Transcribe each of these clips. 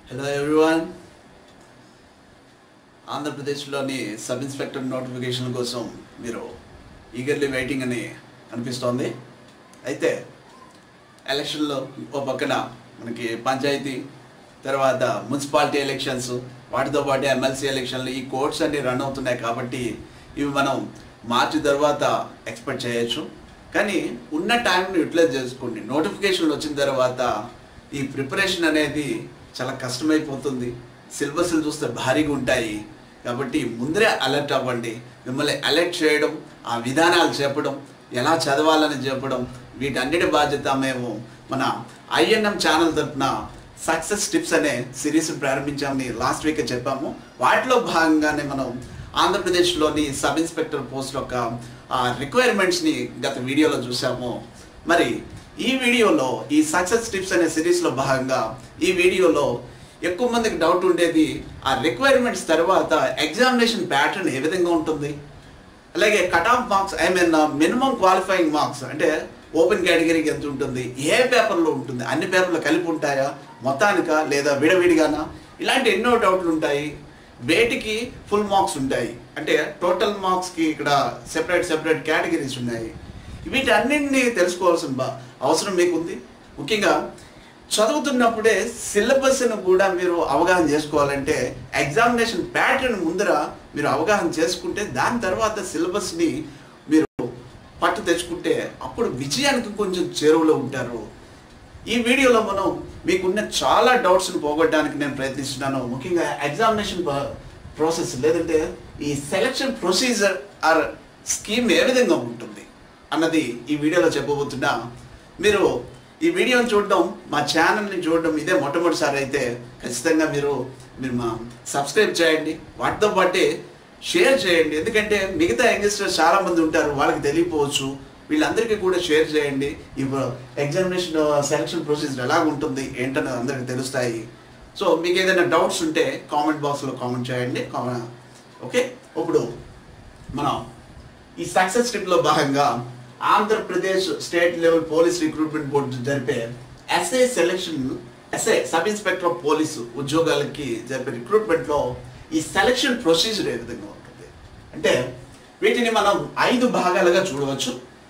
hello everyone ఆంధ్రప్రదేశ్లోని sub inspector notification కోసం మీరు ఈగర్లీ వెయిటింగ్ అని అనిపిస్తోంది అయితే ఎలక్షన్లో ఓ పక్కన మనకి పంచాయతీ తర్వాత మున్సిపాలిటీ ఎలక్షన్స్ వాటితో పాటు ఎమ్మెల్సీ ఎలక్షన్లు ఈ కోర్ట్స్ అన్ని రన్ అవుతున్నాయి కాబట్టి ఇవి మనం మార్చి తర్వాత ఎక్స్పెక్ట్ చేయొచ్చు కానీ ఉన్న టైంని యూటిలైజ్ చేసుకోండి నోటిఫికేషన్లు వచ్చిన తర్వాత ఈ ప్రిపరేషన్ అనేది చాలా కష్టమైపోతుంది సిలబస్లు చూస్తే భారీగా ఉంటాయి కాబట్టి ముందరే అలర్ట్ అవ్వండి మిమ్మల్ని అలర్ట్ చేయడం ఆ విధానాలు చెప్పడం ఎలా చదవాలని చెప్పడం వీటన్నిటి బాధ్యత మేము మన ఐఎన్ఎం ఛానల్ తరఫున సక్సెస్ టిప్స్ అనే సిరీస్ ప్రారంభించామని లాస్ట్ వీక్ చెప్పాము వాటిలో భాగంగానే మనం ఆంధ్రప్రదేశ్లోని సబ్ ఇన్స్పెక్టర్ పోస్ట్ యొక్క రిక్వైర్మెంట్స్ని గత వీడియోలో చూసాము మరి ఈ వీడియోలో ఈ సక్సెస్ టిప్స్ అనే సిరీస్లో భాగంగా ఈ వీడియోలో ఎక్కువ మందికి డౌట్ ఉండేది ఆ రిక్వైర్మెంట్స్ తర్వాత ఎగ్జామినేషన్ ప్యాటర్న్ ఏ విధంగా ఉంటుంది అలాగే cut off marks I mean minimum qualifying marks అంటే ఓపెన్ కేటగిరీకి ఎంత ఉంటుంది ఏ పేపర్లో ఉంటుంది అన్ని పేపర్లు కలిపి ఉంటాయా మొత్తానికా లేదా విడవిడిగానా ఇలాంటి ఎన్నో డౌట్లు ఉంటాయి వేటికి ఫుల్ మార్క్స్ ఉంటాయి అంటే టోటల్ మార్క్స్కి ఇక్కడ సెపరేట్ సెపరేట్ కేటగిరీస్ ఉన్నాయి వీటన్నింటినీ తెలుసుకోవాల్సిన బా- అవసరం మీకు ఉంది ముఖ్యంగా చదువుతున్నప్పుడే సిలబస్ను కూడా మీరు అవగాహన చేసుకోవాలంటే ఎగ్జామినేషన్ ప్యాటర్న్ ముందర మీరు అవగాహన చేసుకుంటే దాని తర్వాత సిలబస్ని మీరు పట్టు తెచ్చుకుంటే అప్పుడు విజయానికి కొంచెం చేరువలో ఉంటారు ఈ వీడియోలో మనం మీకున్న చాలా డౌట్స్ని పోగొట్టడానికి నేను ప్రయత్నిస్తున్నాను ముఖ్యంగా ఎగ్జామినేషన్ ప్రాసెస్ లేదంటే ఈ సెలక్షన్ ప్రొసీజర్ ఆర్ స్కీమ్ ఏ విధంగా ఉంటుంది అన్నది ఈ వీడియోలో చెప్పబోతున్నా మీరు ఈ వీడియోని చూడడం మా ఛానల్ని చూడడం ఇదే మొట్టమొదటిసారి అయితే ఖచ్చితంగా మీరు మీరు మా సబ్స్క్రైబ్ చేయండి వాటితో పాటే షేర్ చేయండి ఎందుకంటే మిగతా యంగ్స్టర్స్ చాలా మంది ఉంటారు వాళ్ళకి తెలియపోవచ్చు వీళ్ళందరికీ కూడా షేర్ చేయండి ఇప్పుడు ఎగ్జామినేషన్ సెలక్షన్ ప్రొసీజర్ ఎలా ఉంటుంది ఏంటని అందరికీ తెలుస్తాయి సో మీకు ఏదైనా డౌట్స్ ఉంటే కామెంట్ బాక్స్లో కామెంట్ చేయండి కామెంట్ ఓకే ఇప్పుడు మనం ఈ సక్సెస్ ట్రిప్లో భాగంగా Andhra Pradesh state level police recruitment board జరిపే SI selection SI sub inspector of police ఉద్యోగాలకి జరిపే రిక్రూట్మెంట్లో ఈ సెలక్షన్ ప్రొసీజర్ ఏ విధంగా ఉంటుంది అంటే వీటిని మనం ఐదు భాగాలుగా చూడవచ్చు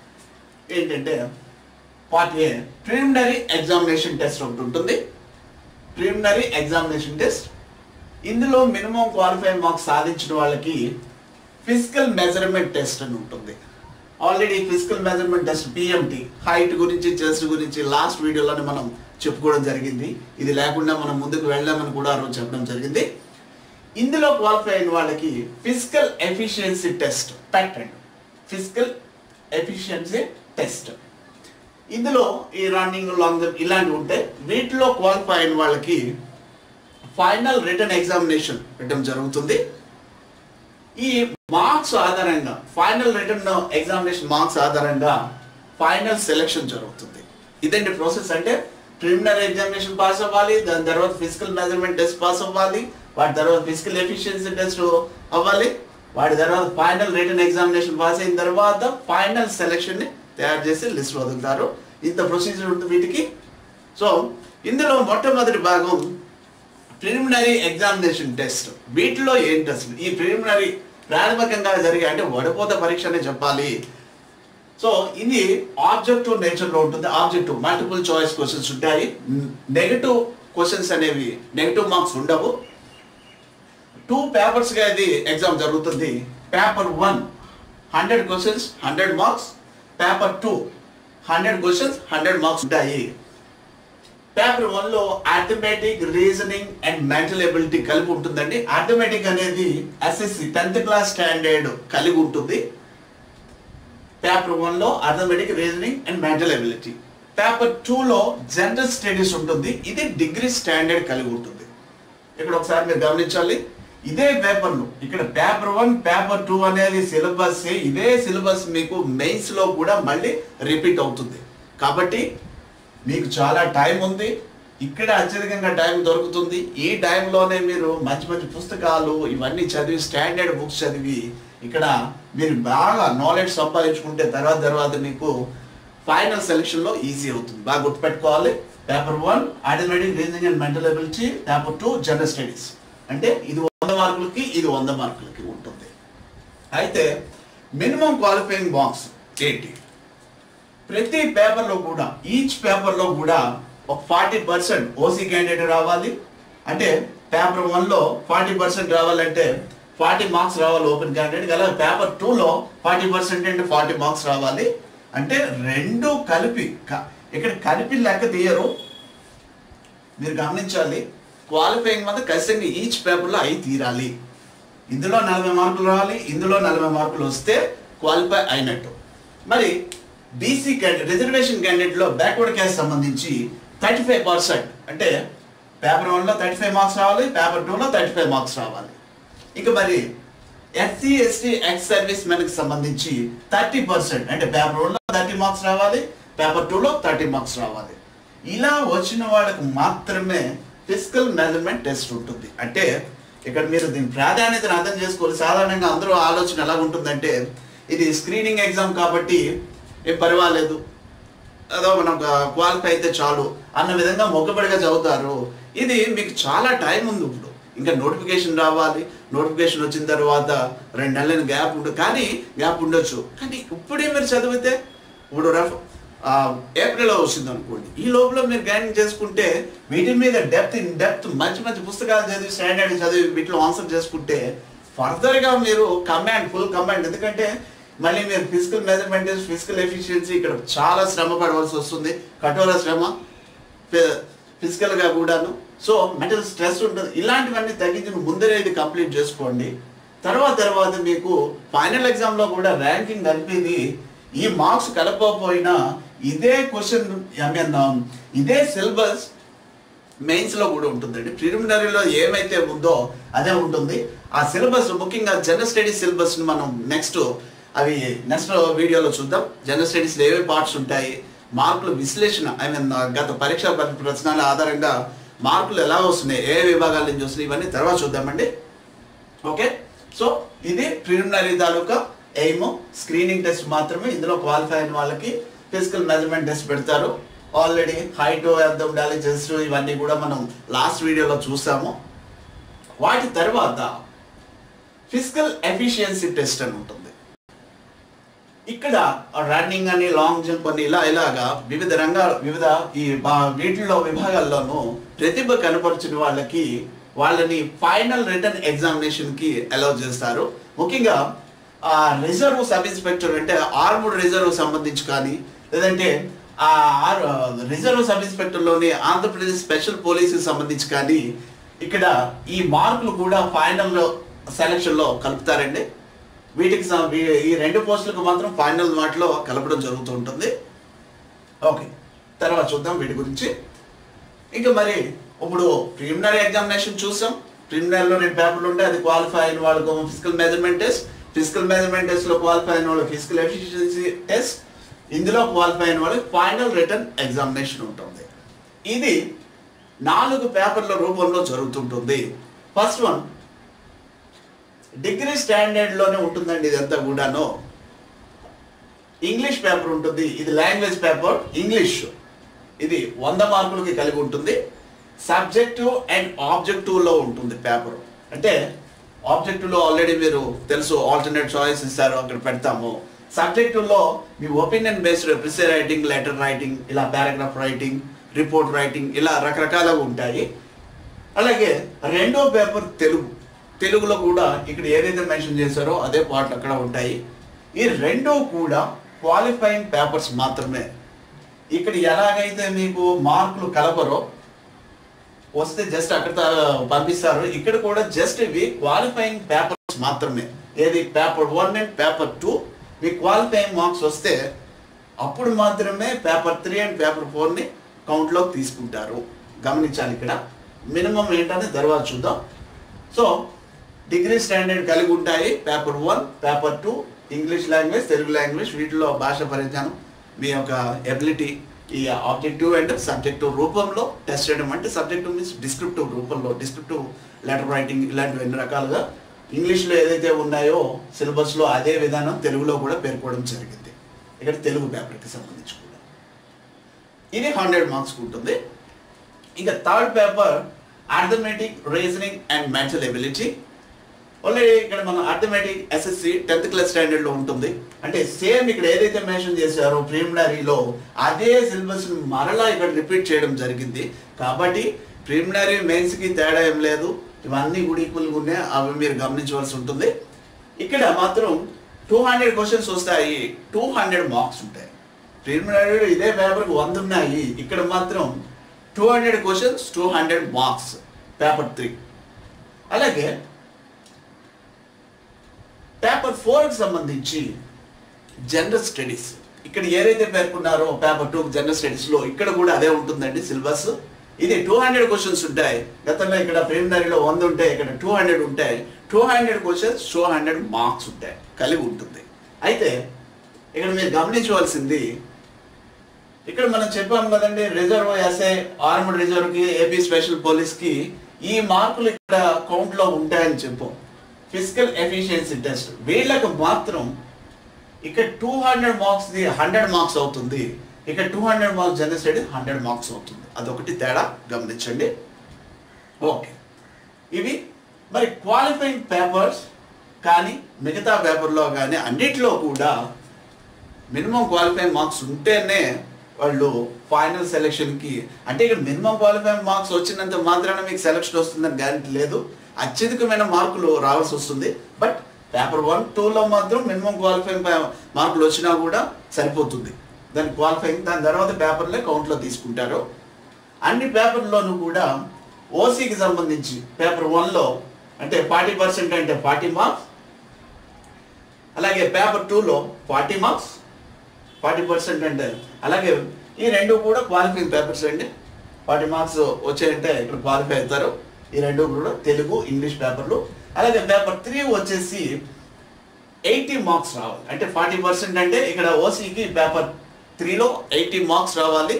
ఏంటంటే part A preliminary examination test ఒకటి ఉంటుంది ప్రిలిమినరీ ఎగ్జామినేషన్ టెస్ట్ ఇందులో మినిమం క్వాలిఫైయింగ్ మార్క్స్ సాధించిన వాళ్ళకి ఫిజికల్ మెజర్మెంట్ టెస్ట్ అని ఉంటుంది already physical measurement test PMT height గురించి చెస్ట్ గురించి లాస్ట్ వీడియోలోనే మనం చెప్పుకోవడం జరిగింది ఇది లేకుండా మనం ముందుకు వెళ్ళామని కూడా ఆ రోజు చెప్పడం జరిగింది ఇందులో క్వాలిఫై అయిన వాళ్ళకి physical efficiency test pattern physical efficiency test ఇందులో ఈ రన్నింగ్ లాంగ్ జంప్ ఇలాంటివి ఉంటాయి వీటిలో క్వాలిఫై అయిన వాళ్ళకి ఫైనల్ రిటర్న్ ఎగ్జామినేషన్ పెట్టడం జరుగుతుంది ఈ మార్క్స్ ఆధారంగా ఫైనల్ రిటర్న్ ఎగ్జామినేషన్ మార్క్స్ ఆధారంగా ఫైనల్ సెలెక్షన్ జరుగుతుంది ఇదండి ప్రాసెస్ అంటే ప్రిలిమినరీ ఎగ్జామినేషన్ పాస్ అవ్వాలి దాని తర్వాత ఫిజికల్ మెజర్మెంట్ టెస్ట్ పాస్ అవ్వాలి వాటి తర్వాత ఫిజికల్ ఎఫిషియన్సీ టెస్ట్ అవ్వాలి వాటి తర్వాత ఫైనల్ రిటర్న్ ఎగ్జామినేషన్ పాస్ అయిన తర్వాత ఫైనల్ సెలెక్షన్ ని తయారు చేసి లిస్ట్ వదులుతారు ఇంత ప్రొసీజర్ ఉంటుంది వీటికి సో ఇందులో మొట్టమొదటి భాగం ప్రిలిమినరీ ఎగ్జామినేషన్ టెస్ట్ వీటిలో ఏంటి అసలు ఈ ప్రిలిమినరీ ప్రాథమికంగా జరిగే అంటే వడపోత పరీక్ష అనే చెప్పాలి సో ఇది ఆబ్జెక్టివ్ నేచర్లో ఉంటుంది ఆబ్జెక్టివ్ మల్టిపుల్ చాయిస్ క్వశ్చన్స్ ఉంటాయి నెగటివ్ క్వశ్చన్స్ అనేవి నెగటివ్ మార్క్స్ ఉండవు టూ పేపర్స్గా ఇది ఎగ్జామ్ జరుగుతుంది paper one hundred questions hundred marks paper two hundred questions hundred marks ఉంటాయి పేపర్ వన్ లో arithmetic reasoning and mental ability కలిపి ఉంటుందండి అథమెటిక్ అనేది ఎస్ఎస్సి టెన్త్ క్లాస్ స్టాండర్డ్ కలిగి ఉంటుంది పేపర్ వన్ లో arithmetic reasoning and mental ability paper two లో general studies ఉంటుంది ఇది డిగ్రీ స్టాండర్డ్ కలిగి ఉంటుంది ఇక్కడ ఒకసారి మీరు గమనించాలి ఇదే పేపర్లు ఇక్కడ పేపర్ వన్ పేపర్ టూ అనేది సిలబస్ ఇదే సిలబస్ మీకు మెయిన్స్ లో కూడా మళ్ళీ రిపీట్ అవుతుంది కాబట్టి మీకు చాలా టైం ఉంది ఇక్కడ అత్యధికంగా టైం దొరుకుతుంది ఈ టైంలోనే మీరు మంచి మంచి పుస్తకాలు ఇవన్నీ చదివి స్టాండర్డ్ బుక్స్ చదివి ఇక్కడ మీరు బాగా నాలెడ్జ్ సంపాదించుకుంటే తర్వాత తర్వాత మీకు ఫైనల్ సెలెక్షన్లో ఈజీ అవుతుంది బాగా గుర్తుపెట్టుకోవాలి paper one arithmetic reasoning and mental ability paper two general studies అంటే ఇది వంద మార్కులకి ఇది వంద మార్కులకి ఉంటుంది అయితే మినిమం క్వాలిఫైయింగ్ మార్క్స్ ఏంటి ప్రతి పేపర్లో కూడా ఈచ్ పేపర్లో కూడా ఒక ఫార్టీ పర్సెంట్ ఓసీ క్యాండిడేట్ రావాలి అంటే పేపర్ వన్లో ఫార్టీ పర్సెంట్ రావాలంటే ఫార్టీ మార్క్స్ రావాలి ఓపెన్ క్యాండిడేట్ అలాగే పేపర్ టూలో ఫార్టీ పర్సెంట్ అంటే ఫార్టీ మార్క్స్ రావాలి అంటే రెండు కలిపి క- ఇక్కడ కలిపి లెక్క తీయరు మీరు గమనించాలి క్వాలిఫైయింగ్ మాత్రం ఖచ్చితంగా ఈచ్ పేపర్లో అయి తీరాలి ఇందులో నలభై మార్కులు రావాలి ఇందులో నలభై మార్కులు వస్తే క్వాలిఫై అయినట్టు మరి బీసీ క్యాండిడేట్ రిజర్వేషన్ క్యాండిడేట్లో బ్యాక్వర్డ్ క్యాస్ట్ సంబంధించి థర్టీ ఫైవ్ పర్సెంట్ అంటే పేపర్ వన్లో థర్టీ ఫైవ్ మార్క్స్ రావాలి పేపర్ టూలో థర్టీ ఫైవ్ మార్క్స్ రావాలి ఇక మరి ఎస్సీ ఎస్టీ ఎక్స్ సర్వీస్ మెన్కి సంబంధించి థర్టీ పర్సెంట్ అంటే పేపర్ వన్లో థర్టీ మార్క్స్ రావాలి పేపర్ టూలో థర్టీ మార్క్స్ రావాలి ఇలా వచ్చిన వాళ్ళకి మాత్రమే ఫిజికల్ మెజర్మెంట్ టెస్ట్ ఉంటుంది అంటే ఇక్కడ మీరు దీని ప్రాధాన్యతను అర్థం చేసుకోవాలి సాధారణంగా అందరూ ఆలోచన ఎలా ఉంటుందంటే ఇది స్క్రీనింగ్ ఎగ్జామ్ కాబట్టి ఏం పర్వాలేదు ఏదో మనం క్వాలిఫై అయితే చాలు అన్న విధంగా మొక్కబడిగా చదువుతారు ఇది మీకు చాలా టైం ఉంది ఇప్పుడు ఇంకా నోటిఫికేషన్ రావాలి నోటిఫికేషన్ వచ్చిన తర్వాత రెండు నెలల గ్యాప్ ఉంటుంది కానీ గ్యాప్ ఉండొచ్చు కానీ ఇప్పుడే మీరు చదివితే ఇప్పుడు రఫ్ ఆ, ఏప్రిల్లో వచ్చింది అనుకోండి ఈ లోపల మీరు గ్యానింగ్ చేసుకుంటే వీటి మీద డెప్త్ ఇన్ డెప్త్ మంచి మంచి పుస్తకాలు చదివి స్టాండర్డ్ చదివి వీటిలో ఆన్సర్ చేసుకుంటే ఫర్దర్గా మీరు కమాండ్ ఫుల్ కమాండ్ ఎందుకంటే మళ్ళీ మీరు ఫిజికల్ మెజర్మెంట్ ఫిజికల్ ఎఫిషియన్సీ ఇక్కడ చాలా శ్రమ పడవలసి వస్తుంది కఠోర శ్రమ ఫిజికల్గా కూడాను సో మెంటల్ స్ట్రెస్ ఉంటుంది ఇలాంటివన్నీ తగ్గించి నువ్వు ముందరే ఇది కంప్లీట్ చేసుకోండి తర్వాత తర్వాత మీకు ఫైనల్ ఎగ్జామ్లో కూడా ర్యాంకింగ్ కలిపేది ఈ మార్క్స్ కలపకపోయినా ఇదే క్వశ్చన్ ఐ మీన్ ఇదే సిలబస్ మెయిన్స్ లో కూడా ఉంటుందండి ప్రిలిమినరీలో ఏమైతే ఉందో అదే ఉంటుంది ఆ సిలబస్ ముఖ్యంగా జనరల్ స్టడీస్ సిలబస్ ని మనం నెక్స్ట్ అవి నెక్స్ట్ వీడియోలో చూద్దాం జనరల్ స్టడీస్ ఏవే పార్ట్స్ ఉంటాయి మార్కుల విశ్లేషణ ఐ మీన్ గత పరీక్షా ప- ప్రశ్నల ఆధారంగా మార్కులు ఎలా వస్తున్నాయి ఏ విభాగాల నుంచి వస్తున్నాయి ఇవన్నీ తర్వాత చూద్దామండి ఓకే సో ఇది ప్రిలిమినరీ తాలూకా ఎయిమ్ స్క్రీనింగ్ టెస్ట్ మాత్రమే ఇందులో క్వాలిఫై అయిన వాళ్ళకి ఫిజికల్ మెజర్మెంట్ టెస్ట్ పెడతారు ఆల్రెడీ హైట్ ఎంత ఉండాలి చెస్ట్ ఇవన్నీ కూడా మనం లాస్ట్ వీడియోలో చూసాము వాటి తర్వాత ఫిజికల్ ఎఫిషియన్సీ టెస్ట్ అని ఉంటుంది ఇక్కడ రన్నింగ్ అని లాంగ్ జంప్ అని ఇలా ఇలాగా వివిధ రంగాలు వివిధ ఈ బా- వీటిల్లో విభాగాల్లోనూ ప్రతిభ కనపరిచిన వాళ్ళకి వాళ్ళని ఫైనల్ రిటర్న్ ఎగ్జామినేషన్ కి అలౌ చేస్తారు ముఖ్యంగా ఆ రిజర్వ్ సబ్ ఇన్స్పెక్టర్ అంటే ఆర్ముడ్ రిజర్వ్ సంబంధించి కానీ లేదంటే ఆ ఆర్ రిజర్వ్ సబ్ ఇన్స్పెక్టర్లోని ఆంధ్రప్రదేశ్ స్పెషల్ పోలీసుకి సంబంధించి కానీ ఇక్కడ ఈ మార్కులు కూడా ఫైనల్ సెలక్షన్లో కలుపుతారండి వీటికి సం- వీ- ఈ రెండు పోస్టులకు మాత్రం ఫైనల్ వాటిలో కలపడం జరుగుతూ ఉంటుంది ఓకే తర్వాత చూద్దాం వీటి గురించి ఇంకా మరి ఇప్పుడు ప్రిలిమినరీ ఎగ్జామినేషన్ చూసాం ప్రిలిమినరీలో రెండు పేపర్లు ఉంటాయి అది క్వాలిఫై అయిన వాళ్ళకు physical measurement test physical measurement టెస్ట్లో క్వాలిఫై అయిన వాళ్ళకి ఫిజికల్ ఎఫిషియన్సీ టెస్ట్ ఇందులో క్వాలిఫై అయిన వాళ్ళకి ఫైనల్ రిటర్న్ ఎగ్జామినేషన్ ఉంటుంది ఇది నాలుగు పేపర్ల రూపంలో జరుగుతుంటుంది ఫస్ట్ వన్ డిగ్రీ స్టాండర్డ్లోనే ఉంటుందండి ఇదంతా కూడాను ఇంగ్లీష్ పేపర్ ఉంటుంది ఇది లాంగ్వేజ్ పేపర్ ఇంగ్లీష్ ఇది వంద మార్కులకి కలిగి ఉంటుంది సబ్జెక్టివ్ అండ్ ఆబ్జెక్టివ్లో ఉంటుంది పేపర్ అంటే ఆబ్జెక్టివ్లో ఆల్రెడీ మీరు తెలుసు ఆల్టర్నేట్ చాయిస్ ఇస్తారు అక్కడ పెడతాము సబ్జెక్టివ్లో మీ opinion based precis writing letter writing ఇలా పారాగ్రాఫ్ రైటింగ్ రిపోర్ట్ రైటింగ్ ఇలా రకరకాలుగా ఉంటాయి అలాగే రెండో పేపర్ తెలుగు తెలుగులో కూడా ఇక్కడ ఏదైతే మెన్షన్ చేశారో అదే పాటలు అక్కడ ఉంటాయి ఈ రెండో కూడా క్వాలిఫైయింగ్ పేపర్స్ మాత్రమే ఇక్కడ ఎలాగైతే మీకు మార్కులు కలపరో వస్తే జస్ట్ అక్కడ తా- పంపిస్తారు ఇక్కడ కూడా జస్ట్ ఇవి క్వాలిఫైయింగ్ పేపర్స్ మాత్రమే ఏది paper one and paper two మీ క్వాలిఫైయింగ్ మార్క్స్ వస్తే అప్పుడు మాత్రమే పేపర్ త్రీ అండ్ పేపర్ ఫోర్ని కౌంట్లోకి తీసుకుంటారు గమనించాలి ఇక్కడ మినిమం ఏంటనే తర్వాత చూద్దాం సో డిగ్రీ స్టాండర్డ్ కలిగి ఉంటాయి paper one paper two English language Telugu language వీటిలో భాష పరిజ్ఞానం మీ యొక్క ఎబిలిటీ ఈ ఆబ్జెక్టివ్ అండ్ సబ్జెక్టివ్ రూపంలో టెస్ట్ చేయడం అంటే సబ్జెక్టివ్ మీన్స్ డిస్క్రిప్టివ్ రూపంలో డిస్క్రిప్టివ్ లెటర్ రైటింగ్ ఇలాంటివి ఎన్ని రకాలుగా ఇంగ్లీష్లో ఏదైతే ఉన్నాయో సిలబస్లో అదే విధానం తెలుగులో కూడా పేర్కోవడం జరిగింది ఇక్కడ తెలుగు పేపర్కి సంబంధించి కూడా ఇది హండ్రెడ్ మార్క్స్ ఉంటుంది ఇంకా third paper arithmetic reasoning and mental ability already ఇక్కడ మనం arithmetic SSC tenth class standard లో ఉంటుంది అంటే సేమ్ ఇక్కడ ఏదైతే మెన్షన్ చేశారో ప్రిలిమినరీలో అదే సిలబస్ మరలా ఇక్కడ రిపీట్ చేయడం జరిగింది కాబట్టి ప్రిలిమినరీ మెయిన్స్ కి తేడా ఏం లేదు ఇవన్నీ కూడా ఈక్వల్గా ఉన్నాయి అవి మీరు గమనించవలసి ఉంటుంది ఇక్కడ మాత్రం టూ హండ్రెడ్ క్వశ్చన్స్ వస్తాయి టూ హండ్రెడ్ మార్క్స్ ఉంటాయి ప్రిలిమినరీలో ఇదే పేపర్కి వంద ఉన్నాయి ఇక్కడ మాత్రం two hundred questions two hundred marks paper three అలాగే పేపర్ ఫోర్కి సంబంధించి జనరల్ స్టడీస్ ఇక్కడ ఏదైతే పేర్కొన్నారో పేపర్ టూ జనరల్ స్టడీస్లో ఇక్కడ కూడా అదే ఉంటుందండి సిలబస్ ఇది టూ హండ్రెడ్ క్వశ్చన్స్ ఉంటాయి గతంలో ఇక్కడ ప్రిలిమినరీలో వంద ఉంటాయి ఇక్కడ టూ హండ్రెడ్ ఉంటాయి two hundred questions two hundred marks ఉంటాయి కలిగి ఉంటుంది అయితే ఇక్కడ మీరు గమనించవలసింది ఇక్కడ మనం చెప్పాం కదండి రిజర్వ్ ఎస్ఐ ఆర్మ్డ్ రిజర్వ్ కి ఏపీ స్పెషల్ పోలీస్ కి ఈ మార్కులు ఇక్కడ కౌంట్ లో ఉంటాయని చెప్పాం ఫిజికల్ ఎఫిషియన్సీ టెస్ట్ వీళ్ళకు మాత్రం ఇక్కడ టూ హండ్రెడ్ మార్క్స్ ది హండ్రెడ్ మార్క్స్ అవుతుంది ఇక్కడ two hundred marks general studies hundred marks అవుతుంది అదొకటి తేడా గమనించండి ఓకే ఇవి మరి క్వాలిఫైయింగ్ పేపర్స్ కానీ మిగతా పేపర్లో కానీ అన్నిట్లో కూడా మినిమం క్వాలిఫైయింగ్ మార్క్స్ ఉంటేనే వాళ్ళు ఫైనల్ సెలెక్షన్కి అంటే ఇక్కడ మినిమం క్వాలిఫైయింగ్ మార్క్స్ వచ్చినంత మాత్రాన మీకు సెలెక్షన్ వస్తుందని గ్యారంటీ లేదు అత్యధికమైన మార్కులు రావాల్సి వస్తుంది బట్ పేపర్ వన్ టూలో మాత్రం మినిమం క్వాలిఫైయింగ్ మార్కులు వచ్చినా కూడా సరిపోతుంది దాని క్వాలిఫైయింగ్ దాని తర్వాత పేపర్లే కౌంట్లో తీసుకుంటారు అన్ని పేపర్లోనూ కూడా ఓసీకి సంబంధించి పేపర్ వన్లో అంటే ఫార్టీ పర్సెంట్ అంటే ఫార్టీ మార్క్స్ అలాగే పేపర్ టూలో ఫార్టీ మార్క్స్ ఫార్టీ పర్సెంట్ అంటే అలాగే ఈ రెండు కూడా క్వాలిఫైయింగ్ పేపర్స్ అండి ఫార్టీ మార్క్స్ వచ్చాయంటే ఇక్కడ క్వాలిఫై అవుతారు ఈ రెండు కూడా తెలుగు ఇంగ్లీష్ పేపర్లు అలాగే పేపర్ త్రీ వచ్చేసి ఎయిటీ మార్క్స్ రావాలి అంటే ఫార్టీ పర్సెంట్ అంటే ఇక్కడ ఓసీకి పేపర్ త్రీలో ఎయిటీ మార్క్స్ రావాలి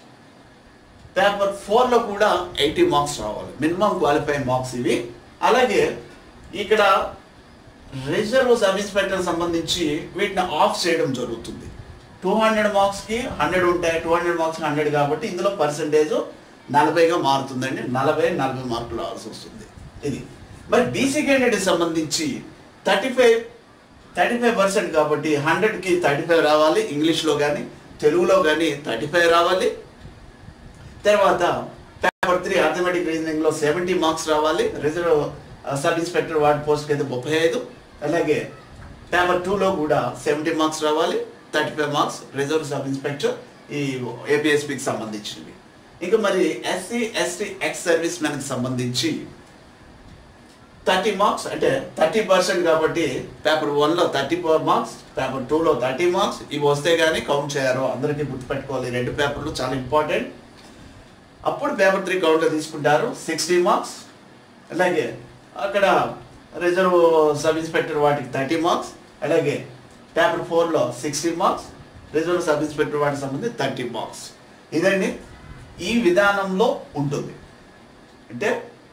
పేపర్ ఫోర్లో కూడా ఎయిటీ మార్క్స్ రావాలి మినిమం క్వాలిఫైయింగ్ మార్క్స్ ఇవి అలాగే ఇక్కడ రిజర్వ్ సబ్ ఇన్స్పెక్టర్ సంబంధించి వీటిని ఆఫ్ చేయడం జరుగుతుంది టూ హండ్రెడ్ మార్క్స్కి హండ్రెడ్ ఉంటాయి టూ హండ్రెడ్ మార్క్స్ హండ్రెడ్ కాబట్టి ఇందులో పర్సంటేజ్ నలభైగా మారుతుందండి నలభై నలభై మార్కులు రావాల్సి వస్తుంది ఇది మరి బీసీ క్యాండిడేట్ సంబంధించి thirty five thirty five percent కాబట్టి హండ్రెడ్కి థర్టీ ఫైవ్ రావాలి ఇంగ్లీష్లో కానీ తెలుగులో కానీ థర్టీ ఫైవ్ రావాలి తర్వాత పేపర్ త్రీ అర్థమెటిక్ రీజనింగ్ లో సెవెంటీ మార్క్స్ రావాలి reserve sub inspector ward post అయితే ముప్పై ఐదు అలాగే పేపర్ టూలో కూడా సెవెంటీ మార్క్స్ రావాలి thirty five marks reserve sub inspector ఈ ఏపీఎస్పికి సంబంధించినవి ఇంకా మరి ఎస్సీ ఎస్టీ ఎక్స్ సర్వీస్ కి సంబంధించి థర్టీ మార్క్స్ అంటే థర్టీ పర్సెంట్ కాబట్టి పేపర్ వన్లో థర్టీ ఫోర్ మార్క్స్ పేపర్ టూలో థర్టీ మార్క్స్ ఇవి వస్తే కానీ కౌంట్ చేయరు అందరికీ గుర్తుపెట్టుకోవాలి ఈ రెండు పేపర్లు చాలా ఇంపార్టెంట్ అప్పుడు పేపర్ త్రీ కౌంట్లో తీసుకుంటారు సిక్స్టీ మార్క్స్ అలాగే అక్కడ రిజర్వ్ సబ్ ఇన్స్పెక్టర్ వాటికి థర్టీ మార్క్స్ అలాగే పేపర్ ఫోర్లో sixty marks reserve sub inspector వాటికి సంబంధించి థర్టీ మార్క్స్ ఇదండి ఈ విధానంలో ఉంటుంది అంటే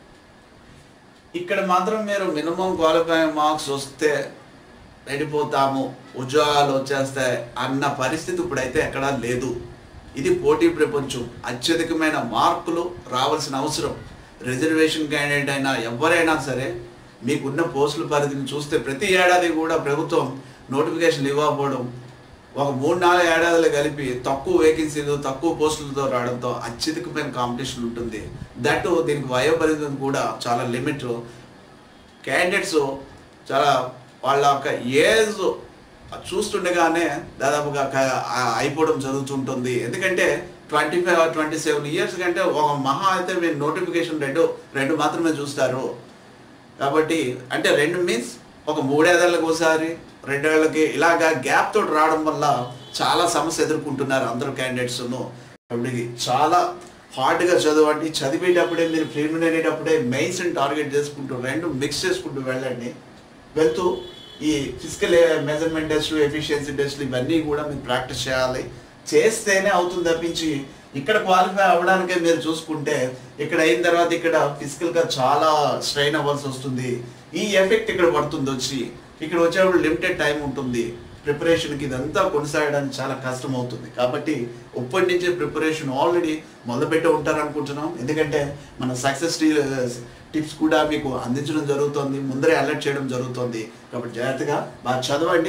ఇక్కడ మాత్రం మీరు మినిమం క్వాలిఫైయింగ్ మార్క్స్ వస్తే వెళ్ళిపోతాము ఉద్యోగాలు వచ్చేస్తాయి అన్న పరిస్థితి ఇప్పుడైతే ఎక్కడా లేదు ఇది పోటీ ప్రపంచం అత్యధికమైన మార్కులు రావాల్సిన అవసరం రిజర్వేషన్ క్యాండిడేట్ అయినా ఎవరైనా సరే మీకున్న పోస్టుల పరిధిని చూస్తే ప్రతి ఏడాది కూడా ప్రభుత్వం నోటిఫికేషన్ ఇవ్వకపోవడం ఒక మూడు నాలుగు ఏడాదులు కలిపి తక్కువ వేకెన్సీలు తక్కువ పోస్టులతో రావడంతో అత్యధికమైన కాంపిటీషన్ ఉంటుంది దట్ దీనికి వయోపరిధి కూడా చాలా లిమిట్ క్యాండిడేట్స్ చాలా వాళ్ళ యొక్క ఏజ్ చూస్తుండగానే దాదాపుగా క- ఆ- అయిపోవడం జరుగుతుంటుంది ఎందుకంటే twenty five twenty seven years కంటే ఒక మహా అయితే మీరు నోటిఫికేషన్ రెండు రెండు మాత్రమే చూస్తారు కాబట్టి అంటే రెండు మీన్స్ ఒక మూడేళ్లకు ఒకసారి రెండేళ్లకి ఇలాగా గ్యాప్ తోటి రావడం వల్ల చాలా సమస్య ఎదుర్కొంటున్నారు అందరు క్యాండిడేట్స్ను కాబట్టి చాలా హార్డ్గా చదవండి చదివేటప్పుడే మీరు ప్రిలిమినరీటప్పుడే మెయిన్స్ని టార్గెట్ చేసుకుంటూ రెండు మిక్స్ చేసుకుంటూ వెళ్ళండి వెళ్తూ ఈ ఫిజికల్ మెజర్మెంట్ టెస్ట్లు ఎఫిషియన్సీ టెస్ట్లు ఇవన్నీ కూడా మీరు ప్రాక్టీస్ చేయాలి చేస్తేనే అవుతుంది తప్పించి ఇక్కడ క్వాలిఫై అవ్వడానికే మీరు చూసుకుంటే ఇక్కడ అయిన తర్వాత ఇక్కడ ఫిజికల్గా చాలా స్ట్రెయిన్ అవ్వాల్సి వస్తుంది ఈ ఎఫెక్ట్ ఇక్కడ పడుతుంది వచ్చి ఇక్కడ వచ్చేటప్పుడు లిమిటెడ్ టైం ఉంటుంది ప్రిపరేషన్కి ఇదంతా కొనసాగడానికి చాలా కష్టం అవుతుంది కాబట్టి ఇప్పటి నుంచే ప్రిపరేషన్ ఆల్రెడీ మొదలుపెట్టి ఉంటారు అనుకుంటున్నాం ఎందుకంటే మన సక్సెస్ టిప్స్ కూడా మీకు అందించడం జరుగుతుంది ముందరే అలర్ట్ చేయడం జరుగుతుంది కాబట్టి జాగ్రత్తగా బాగా చదవండి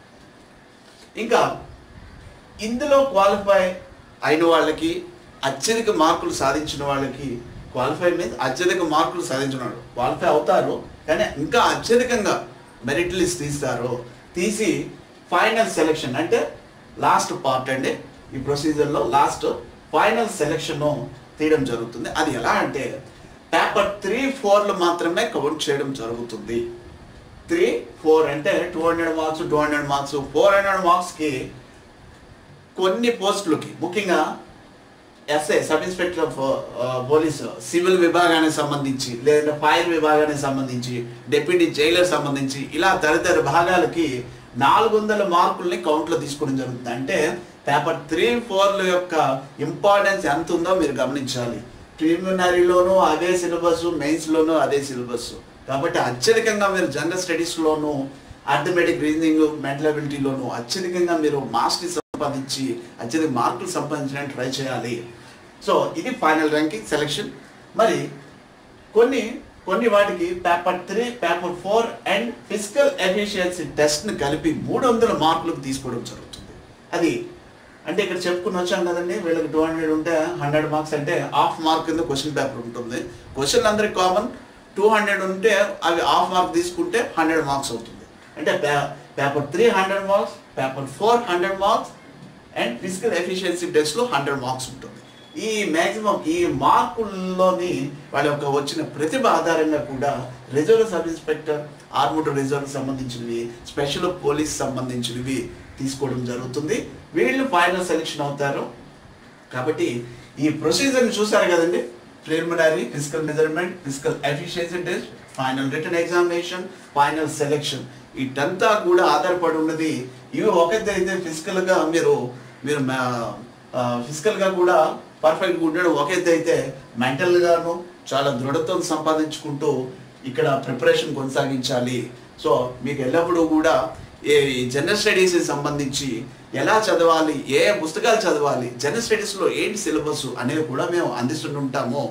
ఇంకా ఇందులో క్వాలిఫై అయిన వాళ్ళకి అత్యధిక మార్కులు సాధించిన వాళ్ళకి క్వాలిఫై మీన్స్ అత్యధిక మార్కులు సాధించిన వాళ్ళు క్వాలిఫై అవుతారు కానీ ఇంకా అత్యధికంగా మెరిట్ లిస్ట్ తీస్తారు తీసి ఫైనల్ సెలెక్షన్ అంటే లాస్ట్ పార్ట్ అండి ఈ ప్రొసీజర్లో లాస్ట్ ఫైనల్ సెలెక్షన్ తీయడం జరుగుతుంది అది ఎలా అంటే పేపర్ త్రీ ఫోర్లు మాత్రమే కౌంట్ చేయడం జరుగుతుంది త్రీ ఫోర్ అంటే two hundred marks two hundred marks four hundred మార్క్స్కి కొన్ని పోస్టులకి ముఖ్యంగా SI sub inspector of police civil విభాగానికి సంబంధించి లేదంటే ఫైర్ విభాగానికి సంబంధించి డిప్యూటీ జైలర్ సంబంధించి ఇలా తదితర భాగాలకి నాలుగు వందల మార్కుల్ని కౌంట్లో తీసుకోవడం జరుగుతుంది అంటే పేపర్ త్రీ ఫోర్ల యొక్క ఇంపార్టెన్స్ ఎంత ఉందో మీరు గమనించాలి ప్రిలిమినరీలోనూ అదే సిలబస్ మెయిన్స్లోనూ అదే సిలబస్ కాబట్టి అత్యధికంగా మీరు జనరల్ స్టడీస్లోనూ అర్థమెటిక్ రీజనింగ్ మెంటల్ అబిలిటీలోనూ అత్యధికంగా మీరు మాస్టరీ సంపాదించి అత్యధిక మార్కులు సంపాదించడానికి ట్రై చేయాలి సో ఇది ఫైనల్ ర్యాంకింగ్ సెలెక్షన్ మరి కొన్ని కొన్ని వాటికి paper three paper four and physical efficiency టెస్ట్ని కలిపి మూడు వందల మార్కులకు తీసుకోవడం జరుగుతుంది అది అంటే ఇక్కడ చెప్పుకుని వచ్చాం కదండి వీళ్ళకి టూ హండ్రెడ్ ఉంటే హండ్రెడ్ మార్క్స్ అంటే హాఫ్ మార్క్ కింద క్వశ్చన్ పేపర్ ఉంటుంది క్వశ్చన్ అందరికి కామన్ టూ హండ్రెడ్ ఉంటే అవి హాఫ్ మార్క్ తీసుకుంటే హండ్రెడ్ మార్క్స్ అవుతుంది అంటే paper three hundred marks paper four hundred marks and physical efficiency టెస్ట్లో హండ్రెడ్ మార్క్స్ ఉంటుంది ఈ మ్యాక్సిమం ఈ మార్కుల్లోని వాళ్ళ యొక్క వచ్చిన ప్రతిభ ఆధారంగా కూడా reserve sub inspector armed reserve సంబంధించినవి స్పెషల్ పోలీస్ సంబంధించినవి తీసుకోవడం జరుగుతుంది వీళ్ళు ఫైనల్ సెలెక్షన్ అవుతారు కాబట్టి ఈ ప్రొసీజర్ని చూసారు కదండి preliminary physical measurement physical efficiency test final written examination final selection వీటంతా కూడా ఆధారపడి ఉన్నది ఇవి ఒకటి అయితే ఫిజికల్గా మీరు మీరు ఫిజికల్గా కూడా పర్ఫెక్ట్గా ఉండడం ఒక ఎత్తు అయితే మెంటల్గాను చాలా దృఢత్వం సంపాదించుకుంటూ ఇక్కడ ప్రిపరేషన్ కొనసాగించాలి సో మీకు ఎల్లప్పుడూ కూడా ఏ జనరల్ స్టడీస్కి సంబంధించి ఎలా చదవాలి ఏ పుస్తకాలు చదవాలి జనరల్ స్టడీస్లో ఏంటి సిలబస్ అనేది కూడా మేము అందిస్తుంటాము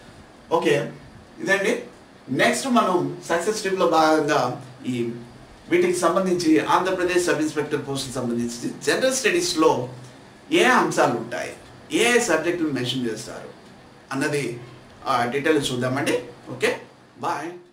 ఓకే ఇదండి నెక్స్ట్ మనం సక్సెస్ ట్రిప్లో భాగంగా ఈ వీటికి సంబంధించి ఆంధ్రప్రదేశ్ సబ్ ఇన్స్పెక్టర్ పోస్ట్కి సంబంధించి జనరల్ స్టడీస్లో ఏ అంశాలు ఉంటాయి ఏ సబ్జెక్టులు మెన్షన్ చేస్తారు అన్నది డీటెయిల్ చూద్దామండి ఓకే బాయ్